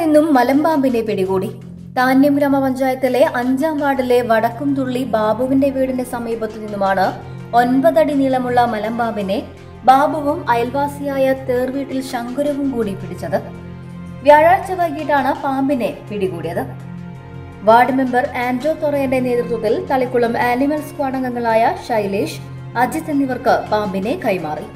നിന്നും മലമ്പാമ്പിനെ പിടികൂടി താന്യം ഗ്രാമപഞ്ചായത്തിലെ അഞ്ചാം വാർഡിലെ വടക്കുംതുള്ളി ബാബുവിന്റെ വീടിന് സമീപത്തു നിന്നുമാണ് ഒൻപതടി നീളമുള്ള മലമ്പാമ്പിനെ ബാബുവും അയൽവാസിയായ തേർവീട്ടിൽ ശങ്കുരവും കൂടി പിടിച്ചത് വ്യാഴാഴ്ച വൈകിട്ടാണ് പാമ്പിനെ പിടികൂടിയത് വാർഡ് മെമ്പർ ആൻഡ്രോ തൊറയന്റെ നേതൃത്വത്തിൽ തളിക്കുളം ആനിമൽ സ്ക്വാഡ് അംഗങ്ങളായ ശൈലേഷ് അജിത് എന്നിവർക്ക് പാമ്പിനെ കൈമാറി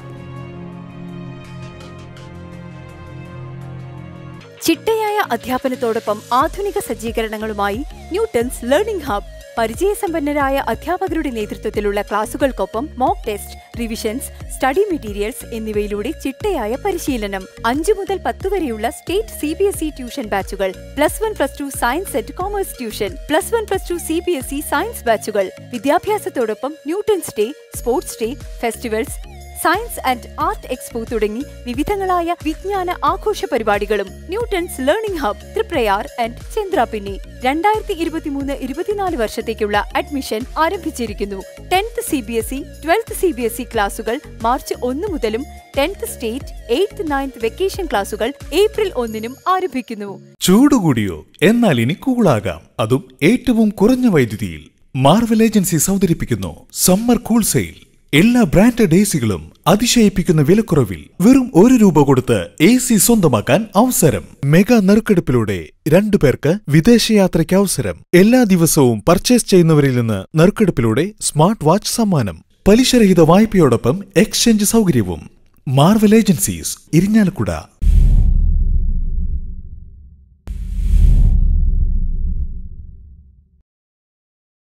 ചിട്ടയായ അധ്യാപനത്തോടൊപ്പം ആധുനിക സജ്ജീകരണങ്ങളുമായി ന്യൂട്ടൺസ് ലേണിംഗ് ഹബ് പരിചയസമ്പന്നരായ അധ്യാപകരുടെ നേതൃത്വത്തിലുള്ള ക്ലാസുകൾക്കൊപ്പം mock test revisions study materials എന്നിവയിലൂടെ ചിട്ടയായ പരിശീലനം അഞ്ചു മുതൽ പത്ത് വരെയുള്ള state C B S E tuition ബാച്ചുകൾ plus one plus two science set commerce tuition plus one plus two C B S E science ബാച്ചുകൾ വിദ്യാഭ്യാസത്തോടൊപ്പം Newton's day sports day festivals science and art expo തുടങ്ങി വിവിധങ്ങളായ വിജ്ഞാന ആഘോഷ പരിപാടികളും Newton's learning hub Triprayar and Chandrapinni രണ്ടായിരത്തി ഇരുപത്തിമൂന്ന് ഇരുപത്തിനാല് വർഷത്തേക്കുള്ള അഡ്മിഷൻ ആരംഭിച്ചിരിക്കുന്നു tenth C B S E twelfth C B S E ക്ലാസുകൾ മാർച്ച് ഒന്ന് മുതലും tenth state eighth ninth vacation ക്ലാസുകൾ ഏപ്രിൽ ഒന്നിനും ആരംഭിക്കുന്നു ചൂടുകൂടിയോ എന്നാൽ ഇനി കൂളാകാം അതും ഏറ്റവും കുറഞ്ഞ വൈദ്യുതിയിൽ മാർവൽ ഏജൻസീസ് അവതരിപ്പിക്കുന്നു സമ്മർ കൂൾ സെയിൽ എല്ലാ ബ്രാൻഡഡ് എ സികളും അതിശയിപ്പിക്കുന്ന വിലക്കുറവിൽ വെറും ഒരു രൂപ കൊടുത്ത് എ സി സ്വന്തമാക്കാൻ അവസരം മെഗാ നറുക്കെടുപ്പിലൂടെ രണ്ടു പേർക്ക് വിദേശയാത്രയ്ക്ക് അവസരം എല്ലാ ദിവസവും പർച്ചേസ് ചെയ്യുന്നവരിൽ നിന്ന് നറുക്കെടുപ്പിലൂടെ സ്മാർട്ട് വാച്ച് സമ്മാനം പലിശരഹിത വായ്പയോടൊപ്പം എക്സ്ചേഞ്ച് സൗകര്യവും മാർവൽ ഏജൻസീസ് ഇരിഞ്ഞാലക്കുട